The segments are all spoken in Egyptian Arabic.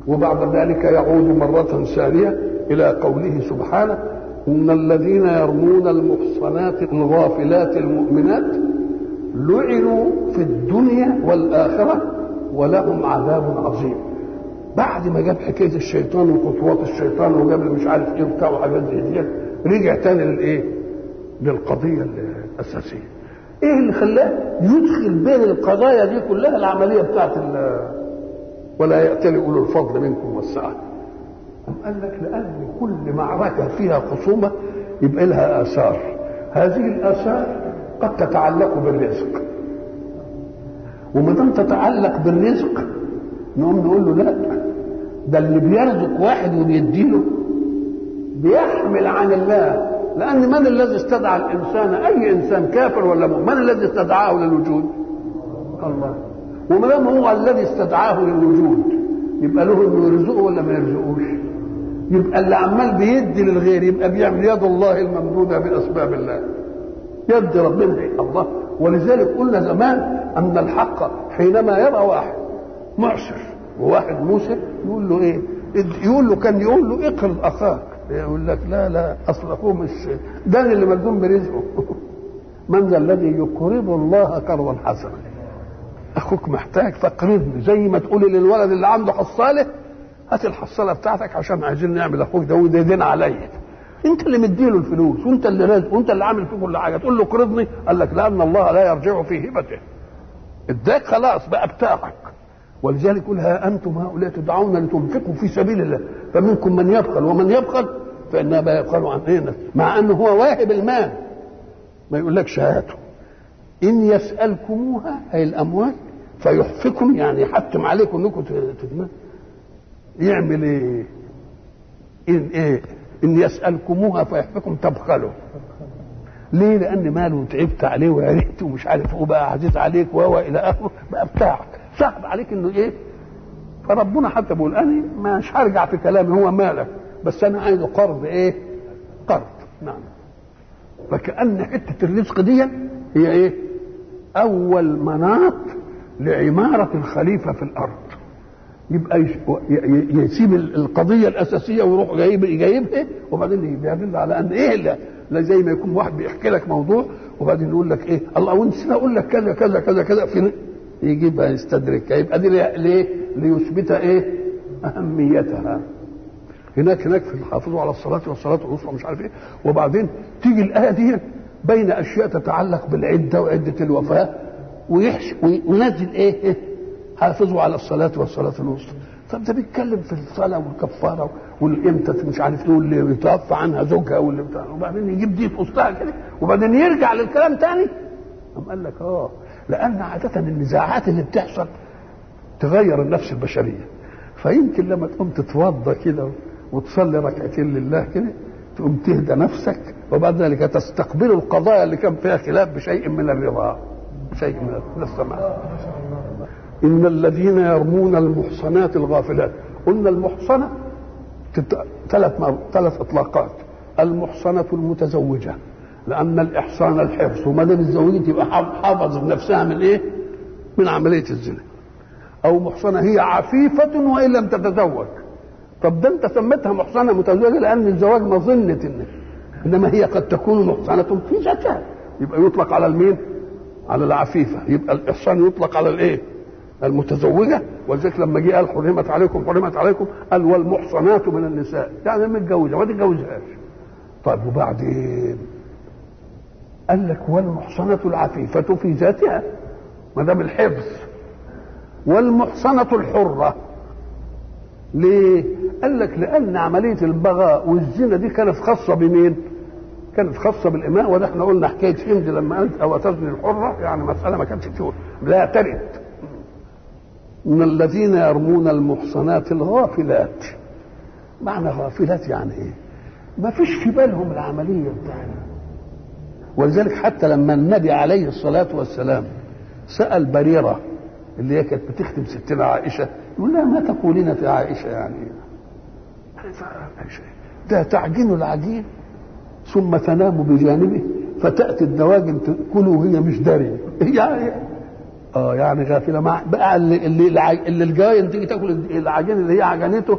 وبعد ذلك يعود مرة ثانية إلى قوله سبحانه إن الذين يرمون المحصنات الغافلات المؤمنات لعنوا في الدنيا والآخرة ولهم عذاب عظيم بعد ما جاب حكاية الشيطان وخطوات الشيطان وجاب مش عارف ايه وبتاع وحاجات زي دي رجع تاني للايه؟ للقضية الأساسية ايه اللي خلاه يدخل بين القضايا دي كلها العملية بتاعت ولا يأتل أولو الفضل منكم والسعة أم قال لك لأن كل معركة فيها خصومة يبقى لها آثار هذه الآثار قد تتعلق بالرزق وما دام تتعلق بالرزق نقوم نقول له لا ده اللي بيرزق واحد وبيديله بيحمل عن الله لأن من الذي استدعى الإنسان أي إنسان كافر ولا مؤمن من الذي استدعاه للوجود الله وما دام هو الذي استدعاه للوجود يبقى له انه يرزقه ولا ما يرزقوش يبقى اللي عمال بيدي للغير يبقى بيعمل يد الله الممدودة بأسباب الله يد ربنا الله ولذلك قلنا زمان أن الحق حينما يرى واحد معسر وواحد موسر يقول له ايه يقول له كان يقول له اقرض اخاك يقول لك لا لا اصل اخوه مش ده اللي ملزوم برزقه من ذا الذي يقرض الله قرضا حسنا اخوك محتاج فاقرضني زي ما تقولي للولد اللي عنده حصاله هات الحصاله بتاعتك عشان عايزين نعمل اخوك ده وده دين عليا انت اللي مديله الفلوس وانت اللي رازق وانت اللي عامل فيه كل حاجه تقول له قرضني قال لك لان الله لا يرجع في هبته اداك خلاص بقى بتاعك ولذلك يقول ها انتم هؤلاء تدعون لتنفقوا في سبيل الله فمنكم من يبخل ومن يبخل فانما يبخل عن ايه مع انه هو واهب المال ما يقولكش هاتوا ان يسالكموها اي الاموال فيحفكم يعني يحتم عليكم انكم تدمنوا يعمل ايه ان ايه ان يسالكموها فيحفكم تبخلوا ليه لان ماله تعبت عليه وعرفت ومش عارف هو بقى عزيز عليك وهو الى اخره بقى بتاعك صعب عليك انه ايه فربنا حتى بيقول انا مش هرجع في كلامي هو مالك بس انا عايزه قرض ايه قرض نعم فكأن حتة الرزق دي هي ايه اول مناط لعمارة الخليفة في الارض يبقى يسيب القضية الأساسية ويروح جايب جايبها وبعدين بيدل على أن إيه لا, لا زي ما يكون واحد بيحكي لك موضوع وبعدين يقول لك إيه الله وأنت أقول لك كذا كذا كذا كذا في يجيبها يستدركها يبقى دي ليه؟ ليثبت ايه؟ اهميتها. هناك هناك في حافظوا على الصلاه والصلاه الوسطى مش عارف ايه وبعدين تيجي الايه دي بين اشياء تتعلق بالعده وعده الوفاه ويحش وينزل ايه؟ حافظوا على الصلاه والصلاه الوسطى. طب ده بيتكلم في الصلاه والكفاره والامتى مش عارف ايه واللي يتوفى عنها زوجها واللي بتاع وبعدين يجيب دي في وسطها كده وبعدين يرجع للكلام تاني قام قال لك اه لان عاده النزاعات اللي بتحصل تغير النفس البشريه فيمكن لما تقوم تتوضا كده وتصلي ركعتين لله كده تقوم تهدى نفسك وبعد ذلك تستقبل القضايا اللي كان فيها خلاف بشيء من الرضا شيء من السماء ان الذين يرمون المحصنات الغافلات قلنا المحصنه ثلاث ثلاث اطلاقات المحصنه المتزوجه لان الاحصان الحرص وما دام اتزوجت يبقى حافظت نفسها من ايه؟ من عمليه الزنا. او محصنه هي عفيفه وان لم تتزوج. طب ده انت سميتها محصنه متزوجه لان الزواج مظنه إن انما هي قد تكون محصنه في ذاتها يبقى يطلق على المين؟ على العفيفه يبقى الاحصان يطلق على الايه؟ المتزوجه ولذلك لما جه قال حرمت عليكم حرمت عليكم قال والمحصنات من النساء يعني متجوزه ما تتجوزهاش. طيب وبعدين قال لك والمحصنة العفيفة في ذاتها ما دام الحفظ والمحصنة الحرة ليه؟ قال لك لأن عملية البغاء والزنا دي كانت خاصة بمين؟ كانت خاصة بالإماء وده احنا قلنا حكاية هند لما قالت أو تزني الحرة يعني مسألة ما كانتش تقول لا ترد من الذين يرمون المحصنات الغافلات معنى غافلات يعني ايه؟ ما فيش في بالهم العملية بتاعنا ولذلك حتى لما النبي عليه الصلاة والسلام سأل بريرة اللي هي كانت بتخدم ستنا عائشة يقول لها ما تقولين في عائشة يعني ده تعجين العجين ثم تنام بجانبه فتأتي الدواجن تأكله وهي مش دارية يعني اه يعني غافله مع بقى اللي اللي الع- اللي الجاين تيجي تاكل العجين اللي هي عجنته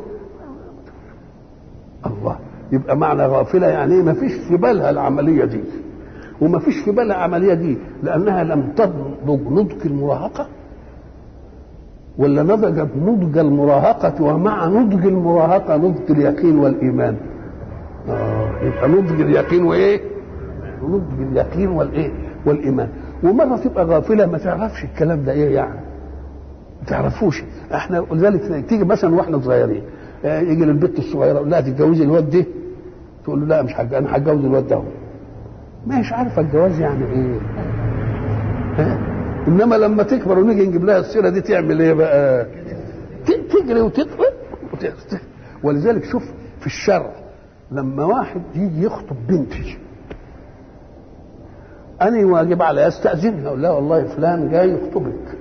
الله يبقى معنى غافله يعني ايه ما فيش في بالها العمليه دي وما فيش في بالها العمليه دي لانها لم تنضج نضج المراهقه ولا نضجت نضج المراهقه ومع نضج المراهقه نضج اليقين والايمان اه يبقى نضج اليقين وايه نضج اليقين والايه والايمان ومره تبقى غافله ما تعرفش الكلام ده ايه يعني ما تعرفوش احنا ولذلك تيجي مثلا واحنا صغيرين آه، يجي للبنت الصغيره يقول لها تتجوزي الواد ده تقول له لا مش حاجة انا هتجوز الواد ده مش عارفه الجواز يعني ايه ها؟ انما لما تكبر ونيجي نجيب لها السيره دي تعمل ايه بقى ت- تجري وتطلع وت- ولذلك شوف في الشرع لما واحد يجي يخطب بنتي أنا واجب علي أستأذنها أقول لها والله فلان جاي يخطبك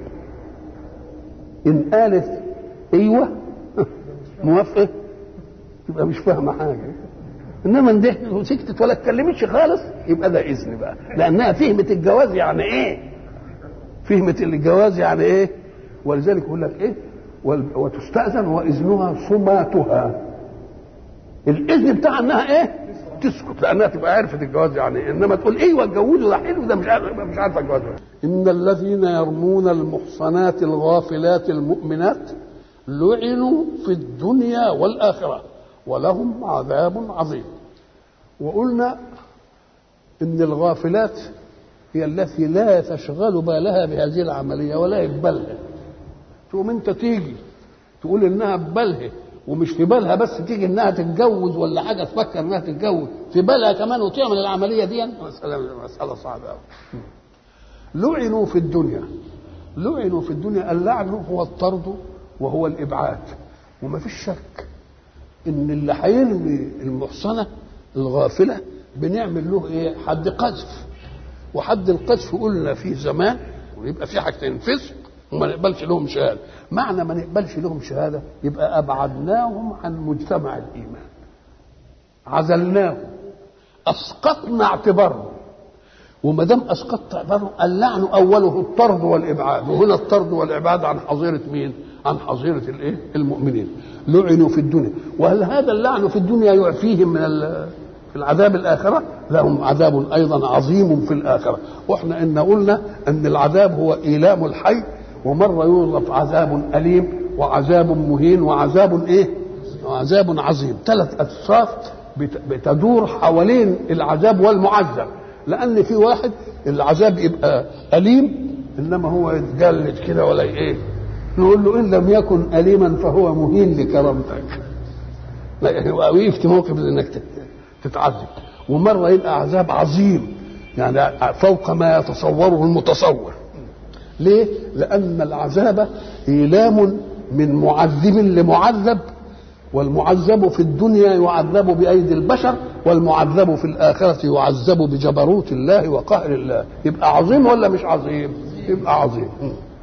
إن قالت أيوه موافقة تبقى مش فاهمة حاجة إنما إن ده وسكتت ولا اتكلمتش خالص يبقى ده إذن بقى لأنها فهمت الجواز يعني إيه فهمت الجواز يعني إيه ولذلك يقول لك إيه وال- وتستأذن وإذنها صماتها الإذن بتاعها إنها إيه تسكت لانها تبقى عرفت الجواز يعني إيه. انما تقول ايوه اتجوزوا ده حلو ده مش عارف مش عارفه الجواز ان الذين يرمون المحصنات الغافلات المؤمنات لعنوا في الدنيا والاخره ولهم عذاب عظيم وقلنا ان الغافلات هي التي لا تشغل بالها بهذه العمليه ولا يقبلها تقوم انت تيجي تقول انها ببالها ومش في بالها بس تيجي انها تتجوز ولا حاجه تفكر انها تتجوز في بالها كمان وتعمل العمليه دي مساله مساله صعبه قوي لعنوا في الدنيا لعنوا في الدنيا اللعن هو الطرد وهو الابعاد وما فيش شك ان اللي هيرمي المحصنه الغافله بنعمل له ايه حد قذف وحد القذف قلنا فيه زمان ويبقى في حاجتين فسق وما نقبلش لهم شهاده معنى ما نقبلش لهم شهاده يبقى ابعدناهم عن مجتمع الايمان عزلناهم اسقطنا اعتبارهم وما دام اسقطت اعتبارهم اللعن اوله الطرد والابعاد وهنا الطرد والابعاد عن حظيره مين؟ عن حظيره الايه؟ المؤمنين لعنوا في الدنيا وهل هذا اللعن في الدنيا يعفيهم من ال- في العذاب الاخره؟ لهم عذاب ايضا عظيم في الاخره واحنا ان قلنا ان العذاب هو ايلام الحي ومره يوصف عذاب اليم وعذاب مهين وعذاب ايه؟ وعذاب عظيم ثلاث اتصاف بت- بتدور حوالين العذاب والمعذب لان في واحد العذاب يبقى اليم انما هو يتجلد كده ولا ايه نقول له ان لم يكن اليما فهو مهين لكرامتك لا وقف في موقف انك تت- تتعذب ومره يبقى عذاب عظيم يعني فوق ما يتصوره المتصور ليه؟ لأن العذاب إيلام من معذب لمعذب والمعذب في الدنيا يعذب بأيدي البشر والمعذب في الآخرة يعذب بجبروت الله وقهر الله يبقى عظيم ولا مش عظيم؟ يبقى عظيم